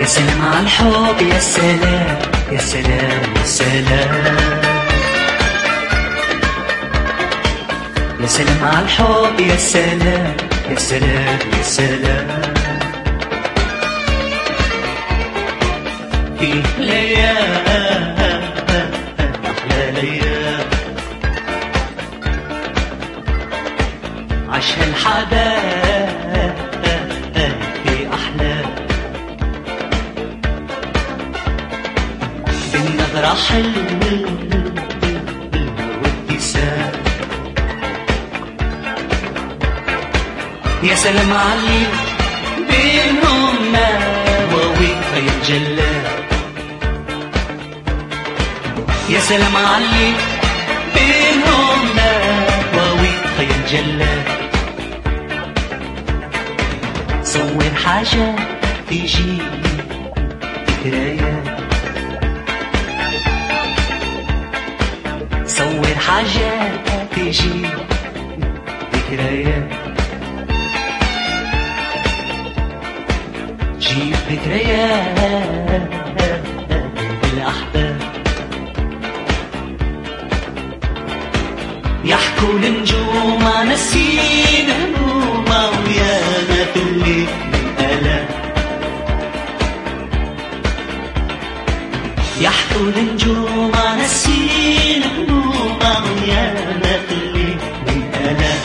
يا سلام على الحب يا سلام يا سلام يا سلام يا سلام على الحب يا سلام يا سلام يا سلام في ليال أحلى ليال عاشها الحبايب في أحلام بالنظرة حلوة وابتسام يا سلام علي بينهم نواوي فيتجلى يا سلام علي بينهم نواوي فيتجلى صور حاجة تيجي ذكريات صور حاجة تيجي ذكريات جيب ذكريات بالأحباب يحكوا النجوم عن السين همومة ويانا في الليل من ألم يحكوا النجوم عن السين همومة ويانا في الليل من ألم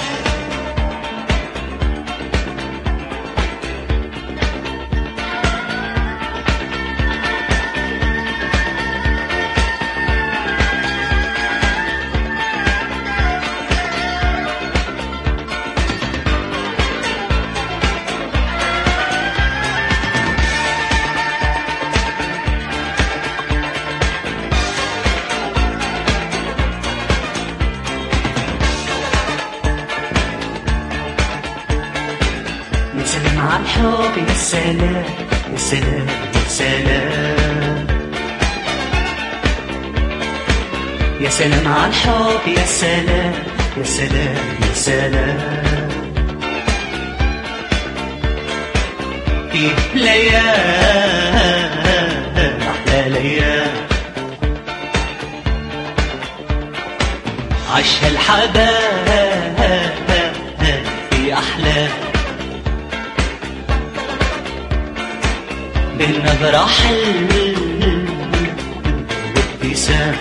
يا سلام على الحب يا سلام يا سلام يا سلام يا سلام على الحب يا سلام يا سلام يا سلام في ليال أحلى ليال عاشها الحبايب في أحلام بالنظرة حل وابتسام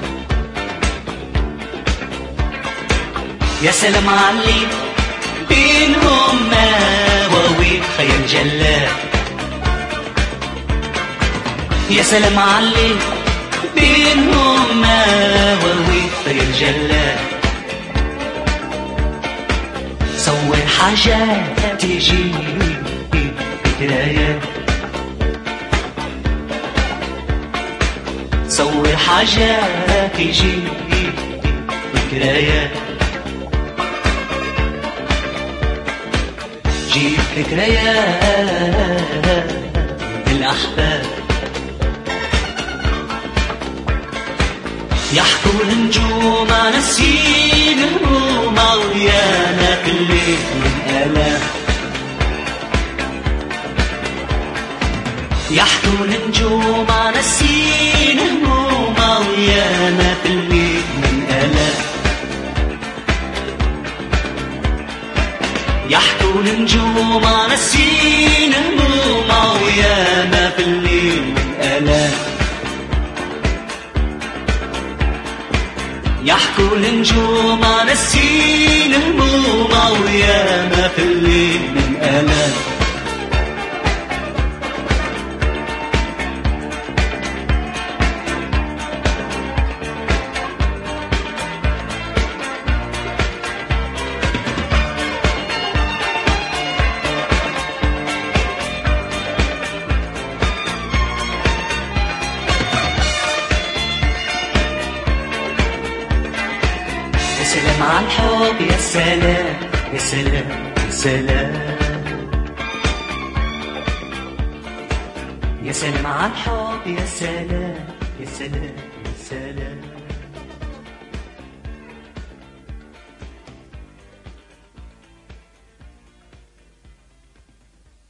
يا سلام علي بينهم مواويل خيال جلال يا سلام علي بينهم مواويل خيال جلال صور حاجات تجي ذكريات صور حاجات تجي ذكريات جيب ذكريات الأحباب يحكوا النجوم عن السين همومة ويانا كل ليل من آلام يحكوا النجوم عن السين همومة ويانا في الليل من آلام يحكوا النجوم عن السين همومة ويانا في الليل من آلام يحكوا النجوم عن السين همومة ويانا في الليل من آلام يا سلام على الحب يا سلام يا سلام يا سلام يا سلام على الحب يا سلام يا سلام يا سلام